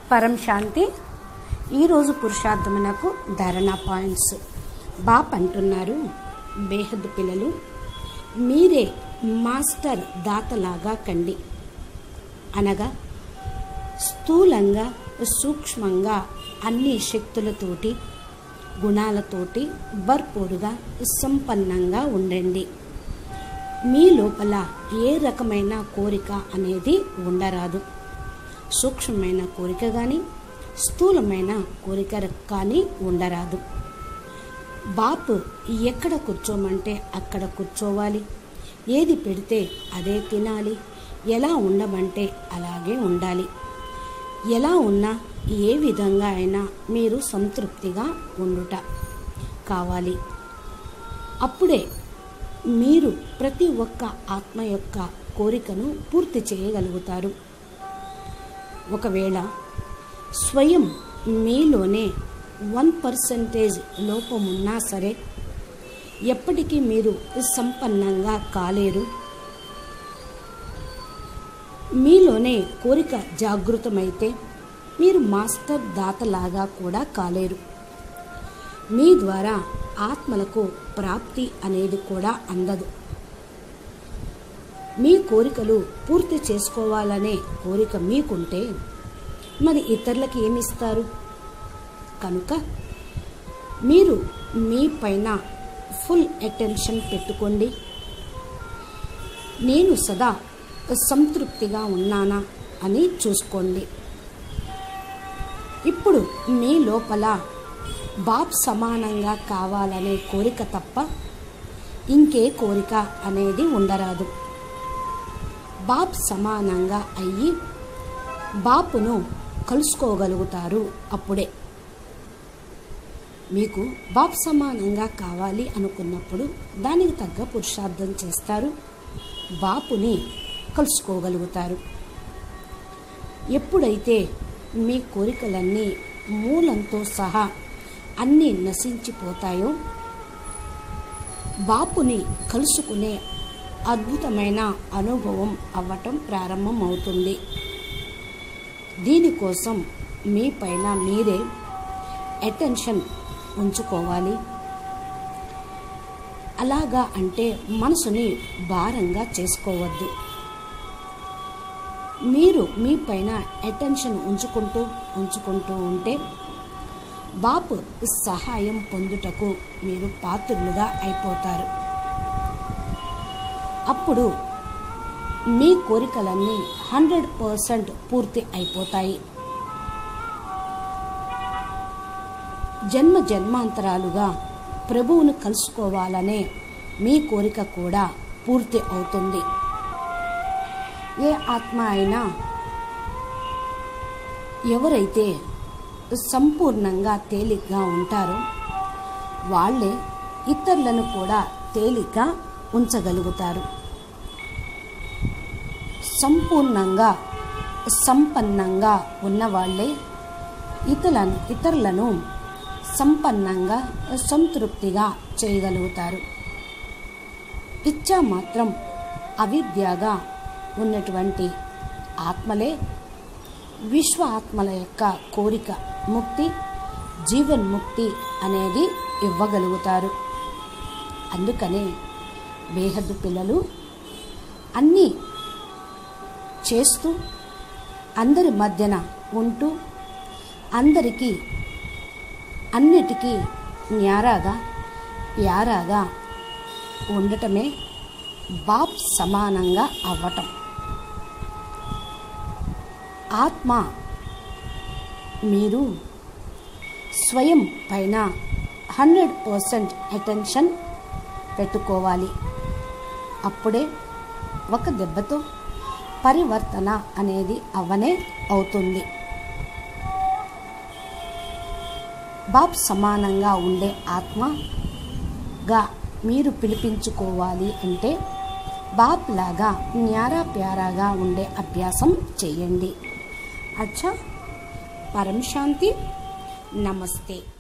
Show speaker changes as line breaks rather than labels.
పరం శాంతి ఈరోజు పురుషార్థమునకు ధారణ పాయింట్స్ బాప్ అంటున్నారు బేహద్ పిల్లలు మీరే మాస్టర్ దాతలాగా కండి అనగా స్థూలంగా సూక్ష్మంగా అన్ని శక్తులతోటి గుణాలతోటి భర్పూరుగా సంపన్నంగా ఉండండి మీ లోపల ఏ రకమైన కోరిక అనేది ఉండరాదు సూక్ష్మమైన కోరిక కానీ స్థూలమైన కోరిక కానీ ఉండరాదు బాపు ఎక్కడ కూర్చోమంటే అక్కడ కూర్చోవాలి ఏది పెడితే అదే తినాలి ఎలా ఉండమంటే అలాగే ఉండాలి ఎలా ఉన్నా ఏ విధంగా అయినా మీరు సంతృప్తిగా ఉండుట కావాలి అప్పుడే మీరు ప్రతి ఒక్క ఆత్మ యొక్క కోరికను పూర్తి చేయగలుగుతారు ఒకవేళ స్వయం మీలోనే వన్ పర్సంటేజ్ లోపమున్నా సరే ఎప్పటికీ మీరు సంపన్నంగా కాలేరు మీలోనే కోరిక జాగృతమైతే మీరు మాస్టర్ దాతలాగా కూడా కాలేరు మీ ద్వారా ఆత్మలకు ప్రాప్తి అనేది కూడా అందదు మీ కోరికలు పూర్తి చేసుకోవాలనే కోరిక మీకుంటే మరి ఇతరులకు ఏమిస్తారు కనుక మీరు మీ పైన ఫుల్ అటెన్షన్ పెట్టుకోండి నేను సదా సంతృప్తిగా ఉన్నానా అని చూసుకోండి ఇప్పుడు మీ లోపల బాబ్ సమానంగా కావాలనే కోరిక తప్ప ఇంకే కోరిక అనేది ఉండరాదు బాబ్ సమానంగా అయ్యి బాపును కలుసుకోగలుగుతారు అప్పుడే మీకు బాప్ సమానంగా కావాలి అనుకున్నప్పుడు దానికి తగ్గ పురుషార్థం చేస్తారు బాపుని కలుసుకోగలుగుతారు ఎప్పుడైతే మీ కోరికలన్నీ మూలంతో సహా అన్నీ నశించిపోతాయో బాపుని కలుసుకునే అద్భుతమైన అనుభవం అవ్వటం ప్రారంభం అవుతుంది దీనికోసం మీ పైన మీరే అటెన్షన్ ఉంచుకోవాలి అలాగా అంటే మనసుని భారంగా చేసుకోవద్దు మీరు మీ పైన అటెన్షన్ ఉంచుకుంటూ ఉంచుకుంటూ ఉంటే బాపు సహాయం పొందుటకు మీరు పాత్రులుగా అయిపోతారు అప్పుడు మీ కోరికలన్నీ హండ్రెడ్ పర్సెంట్ పూర్తి అయిపోతాయి జన్మ జన్మాంతరాలుగా ప్రభువును కలుసుకోవాలనే మీ కోరిక కూడా పూర్తి అవుతుంది ఏ ఆత్మ అయినా ఎవరైతే సంపూర్ణంగా తేలిగ్గా ఉంటారో వాళ్ళే ఇతరులను కూడా తేలిగ్గా ఉంచగలుగుతారు సంపూర్ణంగా సంపన్నంగా ఉన్నవాళ్ళే ఇతరులను ఇతరులను సంపన్నంగా సంతృప్తిగా చేయగలుగుతారు ఇచ్చా మాత్రం అవిద్యగా ఉన్నటువంటి ఆత్మలే విశ్వ ఆత్మల యొక్క కోరిక ముక్తి జీవన్ముక్తి అనేది ఇవ్వగలుగుతారు అందుకనే బేహద్దు పిల్లలు అన్నీ చేస్తూ అందరి మధ్యన ఉంటూ అందరికీ అన్నిటికీ న్యారాగా ప్యారాగా ఉండటమే బాప్ సమానంగా అవ్వటం ఆత్మ మీరు స్వయం పైన హండ్రెడ్ పర్సెంట్ అటెన్షన్ పెట్టుకోవాలి అప్పుడే ఒక దెబ్బతో పరివర్తన అనేది అవనే అవుతుంది బాబ్ సమానంగా ఉండే ఆత్మగా మీరు పిలిపించుకోవాలి అంటే బాప్ లాగా న్యారా ప్యారాగా ఉండే అభ్యాసం చేయండి అచ్చా పరం శాంతి నమస్తే